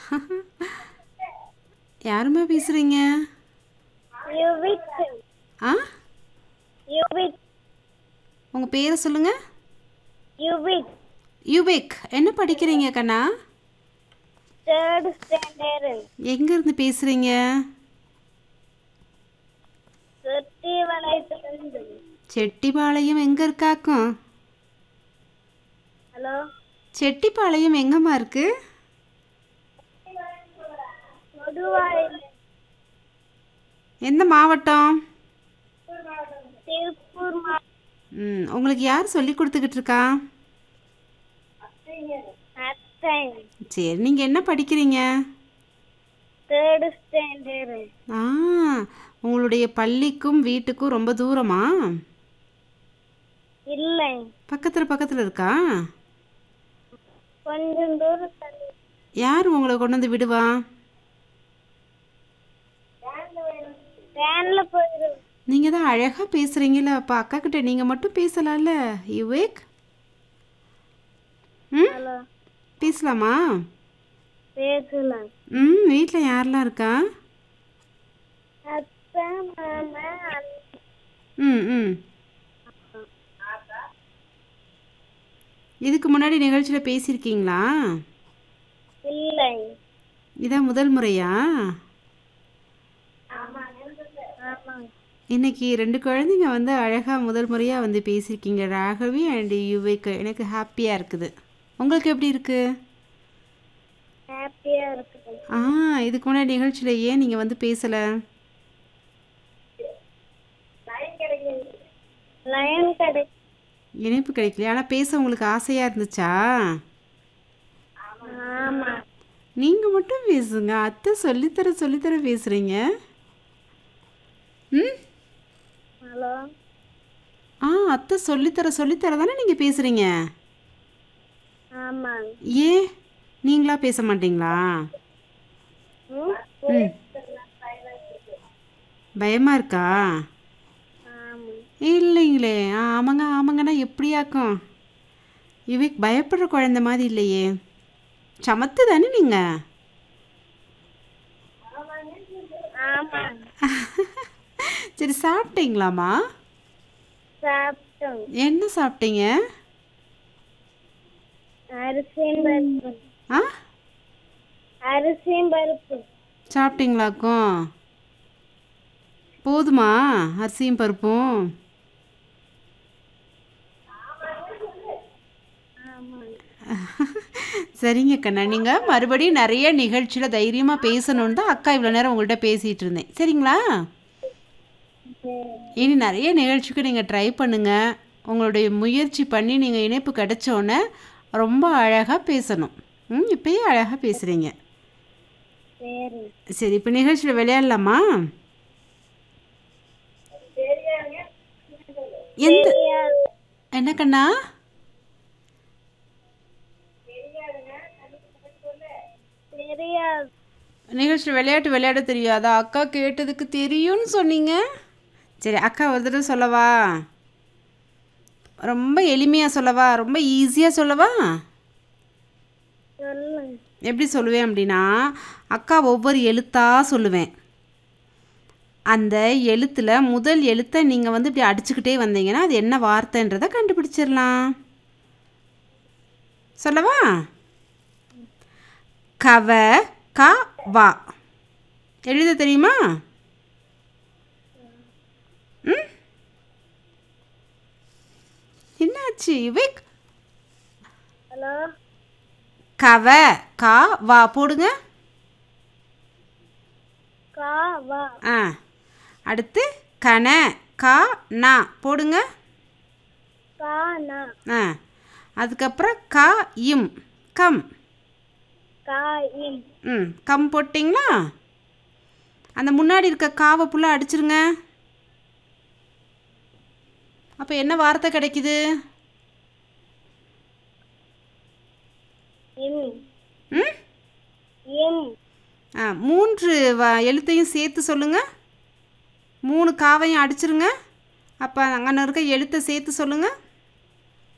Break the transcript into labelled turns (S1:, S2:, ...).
S1: யாரும்மா பேசுகிறீங்க
S2: யுவிக்
S1: ஆ
S2: யுவிக்
S1: உங்கள் பேரை சொல்லுங்கள்
S2: யுவிக்
S1: யுபேக் என்ன படிக்கிறீங்க கண்ணா
S2: தேர்ட் ஸ்டாண்டர்ட்
S1: எங்கேருந்து பேசுகிறீங்க
S2: சுத்தி வளையத்திலிருந்து
S1: செட்டிப்பாளையம் எங்கே இருக்காக்கும்
S2: ஹலோ
S1: செட்டிப்பாளையம் எங்கம்மா இருக்கு
S2: கொடுவாயில்
S1: எந்த மாவட்டம்
S2: திருப்பூர் மா-
S1: ம் உங்களுக்கு யார் சொல்லி கொடுத்துக்கிட்டு இருக்கா
S2: அத்தை
S1: சரி நீங்கள் என்ன படிக்கிறீங்க
S2: தேர்ட் ஸ்டாண்டர்ட்
S1: ஆ உங்களுடைய பள்ளிக்கும் வீட்டுக்கும் ரொம்ப தூரமா
S2: இல்லை
S1: பக்கத்தில் பக்கத்தில் இருக்கா
S2: கொஞ்சம் தூரம் தள்ளி
S1: யார் உங்களை கொண்டு வந்து விடுவா
S2: வேன்ல போயிடும்
S1: நீங்கள் தான் அழகாக பேசுகிறீங்களே அப்போ அக்கா கிட்ட நீங்கள் மட்டும் பேசலாம்ல யுவேக் ம்
S2: ஹலோ
S1: பேசலாமா
S2: பேசலாம்
S1: ம் வீட்டில் யாரெல்லாம் இருக்கா
S2: அத்தை மாமா அண்ணன்.
S1: ம் ம் இதுக்கு முன்னாடி நிகழ்ச்சியில் பேசியிருக்கீங்களா
S2: இல்லை
S1: இதான் முதல் முறையா
S2: ஆமாங்க
S1: இன்னைக்கு ரெண்டு குழந்தைங்க வந்து அழகாக முதல் முறையாக வந்து பேசியிருக்கீங்க ராகவி அண்ட் யுவேக்கு எனக்கு ஹாப்பியாக இருக்குது உங்களுக்கு எப்படி இருக்குது
S2: ஹாப்பியா இருக்குது
S1: ஆ இதுக்கு முன்னாடி நிகழ்ச்சியில் ஏன் நீங்கள் வந்து பேசலை
S2: லயன் கடை
S1: இணைப்பு கிடைக்கலையா ஆனால் பேச உங்களுக்கு ஆசையாக இருந்துச்சா
S2: ஆமா
S1: நீங்கள் மட்டும் பேசுங்க அத்தை சொல்லித்தர சொல்லித்தர பேசுகிறீங்க ம்
S2: ஹலோ
S1: ஆ அத்தை சொல்லித்தர சொல்லித்தர தானே நீங்கள் பேசுகிறீங்க
S2: ஆமாங்க
S1: ஏன் நீங்களா பேச மாட்டீங்களா
S2: ம்
S1: ம் பயமாக இருக்கா
S2: ஆமா
S1: இல்லைங்களே ஆ, ஆமாங்க ஆமாங்கன்னா எப்படியாக்கும் இவைக்கு பயப்படுற குழந்தை மாதிரி இல்லையே சமத்து தானே நீங்கள்
S2: ஆமாங்க
S1: சரி சாப்பிட்டீங்களாம்மா
S2: சாப்பிட்டோம்
S1: என்ன சாப்பிட்டீங்க
S2: அரிசியும் பருப்பு
S1: ஆ
S2: அரிசியும் பருப்பு
S1: சாப்பிட்டீங்களாக்கும் போதுமா அரிசியும் பருப்பும்
S2: ஆமாங்க
S1: சரிங்க கண்ணா நீங்கள் மறுபடியும் நிறைய நிகழ்ச்சியில் தைரியமாக பேசணுன்னு தான் அக்கா இவ்வளோ நேரம் உங்கள்கிட்ட பேசிகிட்டு இருந்தேன் சரிங்களா
S2: சரி
S1: இனி நிறைய நிகழ்ச்சிக்கு நீங்கள் ட்ரை பண்ணுங்கள் உங்களுடைய முயற்சி பண்ணி நீங்கள் இணைப்பு கிடைச்சோன்னே ரொம்ப அழகாக பேசணும் ம் இப்பயே அழகாக பேசுகிறீங்க
S2: சரி
S1: சரி இப்போ நிகழ்ச்சியில் விளையாடலாமா எந்த
S2: தெரியாது
S1: என்ன கண்ணா
S2: தெரியாது
S1: நிகழ்ச்சி விளையாட்டு விளையாட தெரியாதா அக்கா கேட்டதுக்கு தெரியும்னு சொன்னீங்க சரி அக்கா ஒரு தடவை சொல்லவா ரொம்ப எளிமையாக சொல்லவா ரொம்ப ஈஸியாக சொல்லவா
S2: சொல்லுங்க
S1: எப்படி சொல்லுவேன் அப்படின்னா அக்கா ஒவ்வொரு எழுத்தாக சொல்லுவேன் அந்த எழுத்தில் முதல் எழுத்தை நீங்கள் வந்து இப்படி அடிச்சுக்கிட்டே வந்தீங்கன்னா அது என்ன வார்த்தைன்றதை கண்டுபிடிச்சிடலாம் சொல்லவா கவ க வா எழுத தெரியுமா ம் என்னாச்சு விக்
S2: ஹலோ
S1: கவ கா வா போடுங்க
S2: கா வா
S1: ஆ அடுத்து கன கா நா போடுங்க
S2: கா நா
S1: ஆ அதுக்கப்புறம் க இம் கம்
S2: கா இம்
S1: ம் கம் போட்டிங்களா அந்த முன்னாடி இருக்க காவை புள்ள அடிச்சிருங்க அப்போ என்ன வார்த்தை கிடைக்குது
S2: இம்
S1: ம்
S2: இம்
S1: ஆ மூன்று வ எழுத்தையும் சேர்த்து சொல்லுங்கள் மூணு காவையும் அடிச்சிருங்க அப்போ அங்கே இருக்க எழுத்தை சேர்த்து சொல்லுங்கள்